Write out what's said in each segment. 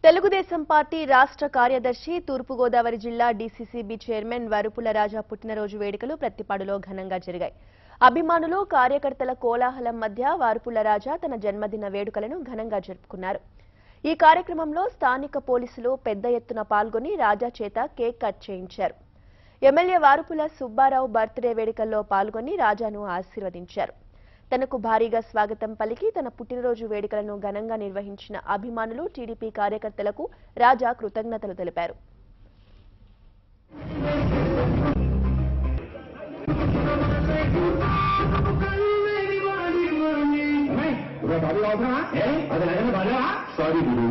Telugu Desam party రాష్ట్ర కార్యదర్శి తూర్పుగోదావరి జిల్లా డీసీసీబీ చైర్మన్ వరుపుల రాజా పుట్టినరోజు వేడుకలు ప్రత్తిపాడులో ఘనంగా జరిగాయి అభిమానులు కార్యకర్తల కోలాహలం మధ్య వారుపుల రాజా తన జన్మదిన వేడుకలను ఘనంగా జరుపుకున్నారు ఈ కార్యక్రమంలో స్థానిక పోలీసులు పెద్ద ఎత్తున పాల్గొని రాజా చేత కేక్ కట్ చేయించారు ఎమ్మెల్యే వారుపుల సుబ్బారావు బర్త్డే వేడుకల్లో పాల్గొని రాజాను ఆశీర్వదించారు తనకు భారీగా స్వాగతం పలికి తన పుట్టినరోజు వేడుకలను ఘనంగా నిర్వహించిన అభిమానులు టీడీపీ కార్యకర్తలకు రాజా కృతజ్ఞతలు తెలిపారు బాగా అవసరమా అది లేకుండా బాగా సారీ గురు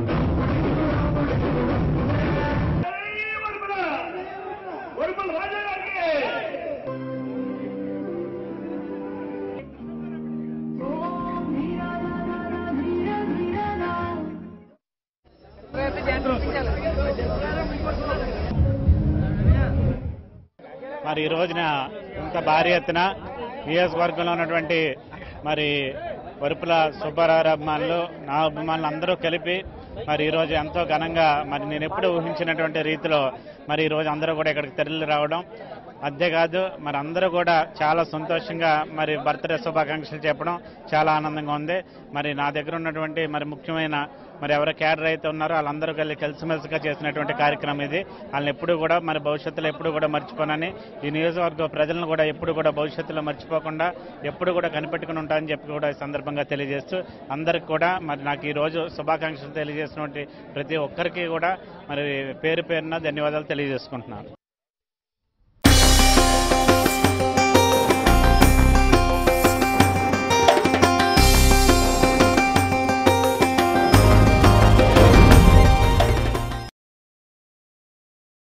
మరి ఈ రోజున ఇంత భారీ ఎత్తున నియోజకవర్గంలో ఉన్నటువంటి మరి వరుపుల సుబ్బారావు అభిమానులు నా అభిమానులు అందరూ కలిపి మరి ఈరోజు ఎంతో ఘనంగా మరి నేను ఎప్పుడు ఊహించినటువంటి రీతిలో మరి ఈరోజు అందరూ కూడా ఇక్కడికి తరలి రావడం అంతేకాదు మరి అందరూ కూడా చాలా సంతోషంగా మరి బర్త్డే శుభాకాంక్షలు చెప్పడం చాలా ఆనందంగా ఉంది మరి నా దగ్గర ఉన్నటువంటి మరి ముఖ్యమైన మరి ఎవరు క్యాడర్ అయితే ఉన్నారో వాళ్ళందరూ కలిసి కలిసిమెలిసిగా చేసినటువంటి కార్యక్రమం ఇది వాళ్ళని ఎప్పుడు కూడా మరి భవిష్యత్తులో ఎప్పుడు కూడా మర్చిపోనని ఈ నియోజకవర్గ ప్రజలను కూడా ఎప్పుడు కూడా భవిష్యత్తులో మర్చిపోకుండా ఎప్పుడు కూడా కనిపెట్టుకుని ఉంటారని చెప్పి కూడా ఈ సందర్భంగా తెలియజేస్తూ అందరికి కూడా మరి నాకు ఈ రోజు శుభాకాంక్షలు తెలియజేసినటువంటి ప్రతి ఒక్కరికి కూడా మరి పేరు పేరున ధన్యవాదాలు తెలియజేసుకుంటున్నాను